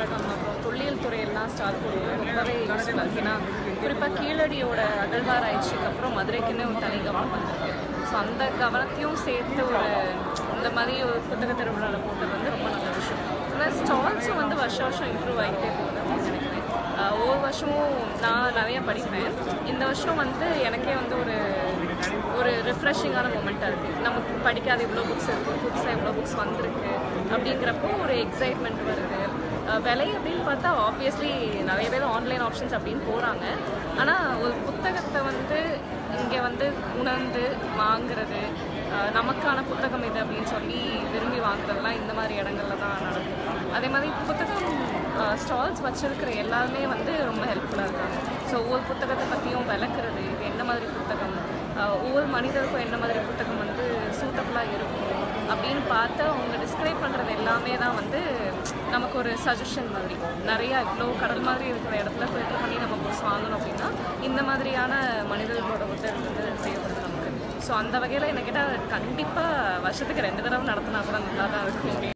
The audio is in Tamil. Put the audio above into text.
புத்தகம் அப்புறம் தொல்லியல் துறையெல்லாம் ஸ்டார்ட் பண்ணுவோம் ரொம்பவே யூஸ்ஃபுல்லாக இருக்குது ஏன்னா குறிப்பாக கீழடியோட அகழ்வாராய்ச்சிக்கு அப்புறம் மதுரைக்குன்னு ஒரு தனி கவனம் வந்திருக்கு ஸோ அந்த கவனத்தையும் சேர்த்து ஒரு இந்த மாதிரி ஒரு புத்தக திருவிழாவில் போட்டது வந்து ரொம்ப நல்ல விஷயம் ஆனால் ஸ்டால்ஸும் வந்து வருஷம் வருஷம் இம்ப்ரூவ் ஆகிட்டே போகுது அப்படின்னு நினைக்கிறேன் ஆஹ் ஒவ்வொரு வருஷமும் நான் நிறைய படிப்பேன் இந்த வருஷம் வந்து எனக்கே வந்து ஒரு ஒரு ரிஃப்ரெஷிங்கான மூமெண்ட்டாக இருக்குது நமக்கு படிக்காத இவ்வளோ புக்ஸ் இருக்குது புதுசாக இவ்வளோ புக்ஸ் வந்திருக்கு அப்படிங்கிறப்போ ஒரு எக்ஸைட்மெண்ட் வருது ஆஹ் விலை அப்படின்னு பார்த்தா ஆப்வியஸ்லி நிறைய பேர் ஆன்லைன் ஆப்ஷன்ஸ் அப்படின்னு போகிறாங்க ஆனால் ஒரு புத்தகத்தை வந்து இங்கே வந்து உணர்ந்து வாங்குறது ஆஹ் நமக்கான புத்தகம் இது அப்படின்னு சொல்லி விரும்பி வாங்குறதெல்லாம் இந்த மாதிரி இடங்கள்ல தான் நடக்கும் அதே மாதிரி புத்தகம் ஸ்டால்ஸ் வச்சிருக்கிற எல்லாருமே வந்து ரொம்ப ஹெல்ப்ஃபுல்லாக இருக்காங்க ஸோ ஒவ்வொரு புத்தகத்தை பற்றியும் விளக்குறது இது என்ன மாதிரி புத்தகம் ஆஹ் ஒவ்வொரு மனிதருக்கும் என்ன மாதிரி புத்தகம் வந்து சூட்டபுளாக இருக்கும் அப்படின்னு பார்த்து அவங்க டிஸ்கிரைப் பண்ணுறது எல்லாமே தான் வந்து நமக்கு ஒரு சஜஷன் மாதிரி நிறையா இவ்வளோ கடல் மாதிரி இருக்கிற இடத்துல ஃபில்டர் பண்ணி நம்ம புக்ஸ் வாங்கணும் அப்படின்னா இந்த மாதிரியான மனிதர்களோட புத்தகம் வந்து தேவைப்படுது நமக்கு ஸோ அந்த வகையில் என்ன கேட்டால் கண்டிப்பாக வருஷத்துக்கு ரெண்டு தடவை நடத்தினா கூட நல்லா தான் இருக்கும்